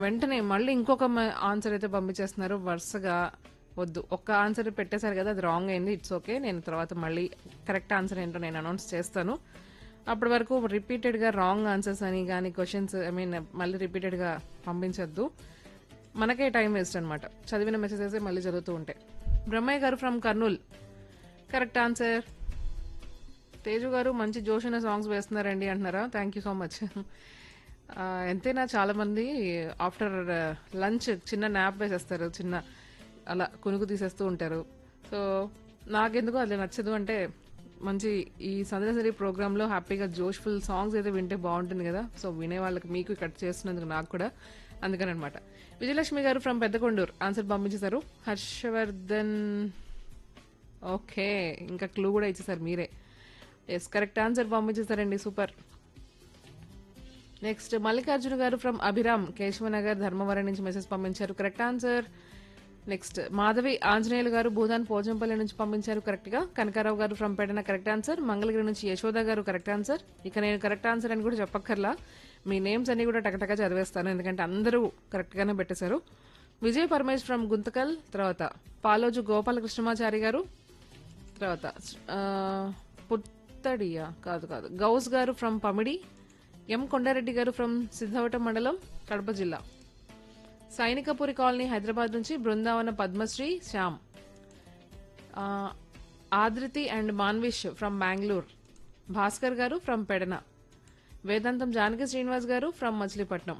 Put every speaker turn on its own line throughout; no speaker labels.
వెంటనే మళ్ళీ ఇంకొక ఆన్సర్ అయితే పంపించేస్తున్నారు వరుసగా వద్దు ఒక్క ఆన్సర్ పెట్టేశారు కదా అది రాంగ్ అయింది ఇట్స్ ఓకే నేను తర్వాత మళ్ళీ కరెక్ట్ ఆన్సర్ ఏంటో నేను అనౌన్స్ చేస్తాను అప్పటి వరకు రిపీటెడ్గా రాంగ్ ఆన్సర్స్ అని కానీ క్వశ్చన్స్ ఐ మీన్ మళ్ళీ రిపీటెడ్గా పంపించొద్దు మనకే టైం వేస్ట్ అనమాట చదివిన మెసేజెస్ మళ్ళీ చదువుతూ ఉంటాయి Brahmayya garu from Kurnool correct answer Teju garu మంచి జోష్ సాంగ్స్ వేస్తున్నారండి అంటున్నారా థ్యాంక్ యూ సో మచ్ ఎంతైనా చాలా మంది ఆఫ్టర్ లంచ్ చిన్న నాప్ వేసేస్తారు చిన్న అలా కునుకు తీసేస్తూ ఉంటారు సో నాకెందుకు అది నచ్చదు అంటే మంచి ఈ సందర్శరి ప్రోగ్రాంలో హ్యాపీగా జోష్ఫుల్ సాంగ్స్ అయితే వింటే బాగుంటుంది కదా సో వినే వాళ్ళకి మీకు కట్ చేస్తున్నందుకు నాకు కూడా అందుకని అనమాట విజయలక్ష్మి గారు ఫ్రమ్ పెద్దకొండూరు ఆన్సర్ పంపించేశారు హర్షవర్ధన్ ఓకే ఇంకా క్లూ కూడా ఇచ్చేసారు మీరే ఎస్ కరెక్ట్ ఆన్సర్ పంపించేశారండి super next Mallikarjuna garu from Abhiram Keshavanagar Dharmavaram నుంచి మెసేజ్ పంపించారు correct answer next Madhavi Anjaneyulu garu Bhoodan Pochampally నుంచి పంపించారు కరెక్ట్ గా Kanakarao garu from Pedana correct answer Mangalagiri నుంచి యశోద గారు కరెక్ట్ ఆన్సర్ ఇక నేను కరెక్ట్ ఆన్సర్ అని కూడా చెప్పక్కర్లా మీ నేమ్స్ అన్ని కూడా టకటక చదివేస్తాను ఎందుకంటే అందరూ కరెక్ట్ గానే పెట్టేశారు విజయ్ పరమేష్ ఫ్రమ్ గుంతకల్ తర్వాత పాలోజు గోపాలకృష్ణమాచారి గారు తర్వాత ఆ, పుత్తడియా కాదు కాదు గౌస్ గారు ఫ్రమ్ పమిడి ఎం కొండారెడ్డి గారు ఫ్రమ్ సిద్ధవటం మండలం కడప జిల్లా సైనికపురి కాలనీ హైదరాబాద్ నుంచి బృందావన పద్మశ్రీ శ్యామ్ ఆ, Adruthi and Manvish from Bengaluru Bhaskar garu from Pedana Vedantam Janaki Srinivas garu from Machilipatnam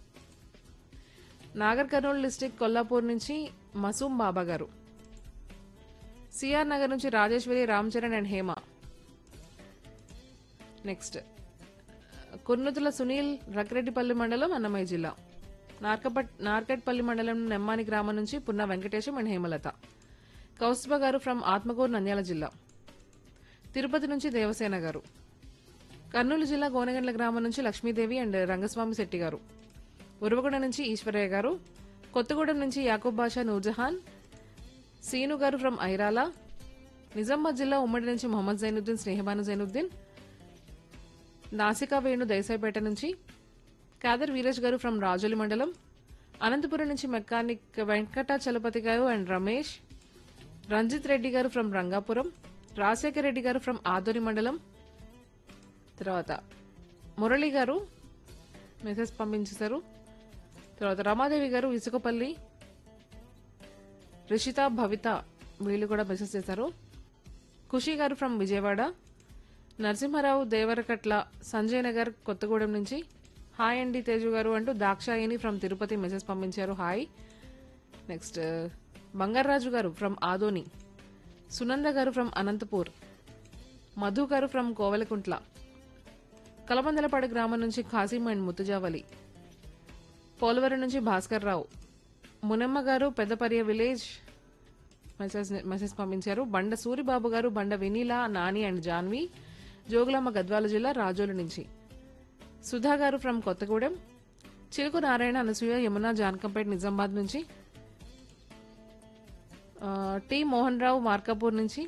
Nagar Kurnool district Kollapur నుంచి మసూమ్ బాబా గారు సిఆర్ నగర్ నుంచి రాజేశ్వరి రామ్ చరణ్ అండ్ హేమ నెక్స్ట్ కుర్నుతుల సునీల్ రక్రెడ్డిపల్లి మండలం అన్నమయ్య జిల్లా నార్కపట్ నార్కెట్పల్లి మండలం నెమ్మాని గ్రామం నుంచి పున్న వెంకటేశం అండ్ హేమలత కౌస్తుభ గారు ఫ్రమ్ ఆత్మకూరు నంద్యాల జిల్లా తిరుపతి నుంచి దేవసేన గారు కర్నూలు జిల్లా గోనగండ్ల గ్రామం నుంచి లక్ష్మీదేవి అండ్ రంగస్వామి శెట్టి గారు ఉరవగూడ నుంచి ఈశ్వరయ్య గారు కొత్తగూడెం నుంచి యాకూబ్ బాషా నూర్జహాన్ సీను గారు ఫ్రమ్ ఐరాల నిజామాబాద్ జిల్లా ఉమ్మడి నుంచి మొహమ్మద్ జైనుద్దీన్ స్నేహబాను జైనుద్దీన్ నాసికా వేణు దైసాయిపేట నుంచి కాదర్ వీరేష్ గారు ఫ్రమ్ రాజోలి మండలం అనంతపురం నుంచి మెకానిక్ వెంకట చలపతి గారు అండ్ రమేష్ రంజిత్ రెడ్డి గారు ఫ్రమ్ రంగాపురం రాజశేఖర్ రెడ్డి గారు ఫ్రమ్ ఆదోని మండలం తర్వాత మురళి గారు మెసేజ్ పంపించేశారు తర్వాత రమాదేవి గారు ఇసుకపల్లి రిషిత భవిత వీళ్ళు కూడా మెసేజ్ చేశారు ఖుషి గారు ఫ్రమ్ విజయవాడ నరసింహారావు దేవరకట్ల సంజయ్ నగర్ కొత్తగూడెం నుంచి హాయ్ అండి తేజు గారు అంటూ దాక్షాయిని ఫ్రమ్ తిరుపతి మెసేజ్ పంపించారు hi next Bangaraju garu from Adoni Sunanda గారు ఫ్రమ్ అనంతపూర్ మధు గారు ఫ్రమ్ కోవెలకుంట్ల కలబందలపాడు గ్రామం నుంచి ఖాసిం అండ్ ముత్తుజావలి పోలవరం నుంచి భాస్కర్ రావు మునమ్మ గారు పెద్దపర్య విలేజ్ మెసేజ్ మెసేజ్ పంపించారు బండ సూరిబాబు గారు బండ వెనీలా నాని అండ్ జాన్వి జోగులాంబ గద్వాల జిల్లా రాజోలు నుంచి సుధా గారు ఫ్రమ్ కొత్తగూడెం చిలుకు నారాయణ అనసూయ యమున జానకంపేట నిజామాబాద్ నుంచి ఆ, టి మోహన్ రావు మార్కాపూర్ నుంచి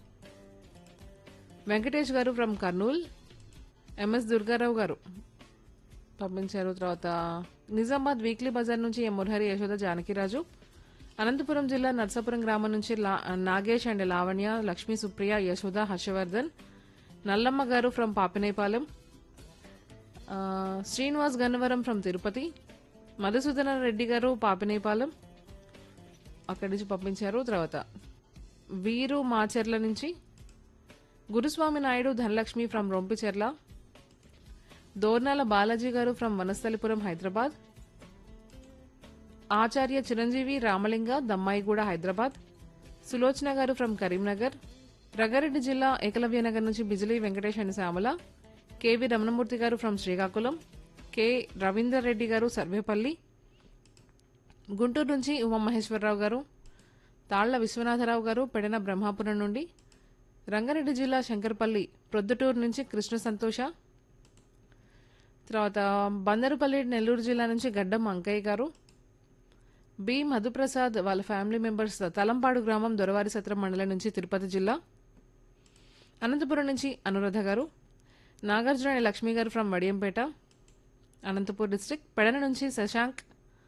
వెంకటేష్ గారు ఫ్రమ్ కర్నూల్ ఎంఎస్ దుర్గారావు గారు పంపించారు తర్వాత నిజామాబాద్ వీక్లీ బజార్ నుంచి ఎం మురహరి యశోద జానకిరాజు అనంతపురం జిల్లా నర్సాపురం గ్రామం నుంచి లా- నాగేష్ అండ్ లావణ్య లక్ష్మీ సుప్రియ యశోద హర్షవర్ధన్ నల్లమ్మ గారు ఫ్రమ్ పాపినేపాలెం ఆ, శ్రీనివాస్ గన్నవరం ఫ్రమ్ తిరుపతి మధుసూదన రెడ్డి గారు పాపినేపాలెం అక్కడి నుంచి పంపించారు తర్వాత వీరు మాచర్ల నుంచి Guruswamy Naidu Dhanalakshmi from Rompicherla Dornala Balaji garu from Vanasthalipuram Hyderabad Acharya Chiranjeevi Ramalinga Dammaiguda Hyderabad Sulochana garu from Karimnagar Rangareddy జిల్లా ఏకలవ్యనగర్ నుంచి Bijili Venkatesh and Shyamala K V Ramanamurthy garu from Srikakulam K Ravinder Reddy garu Sarvepalli Guntur నుంచి ఉమామహేశ్వరరావు గారు తాళ్ల విశ్వనాథరావు గారు పెడన బ్రహ్మాపురం నుండి రంగారెడ్డి జిల్లా శంకర్పల్లి ప్రొద్దుటూరు నుంచి కృష్ణ సంతోష తర్వాత బందరుపల్లి నెల్లూరు జిల్లా నుంచి గడ్డం అంకయ్య గారు బి మధుప్రసాద్ వాళ్ళ ఫ్యామిలీ మెంబర్స్ తలంపాడు గ్రామం దొరవారి సత్రం మండలం నుంచి తిరుపతి జిల్లా అనంతపురం నుంచి అనురాధ గారు Nagarjuna and Lakshmi garu from Vadiyampeta Anantapur district Pedana నుంచి శశాంక్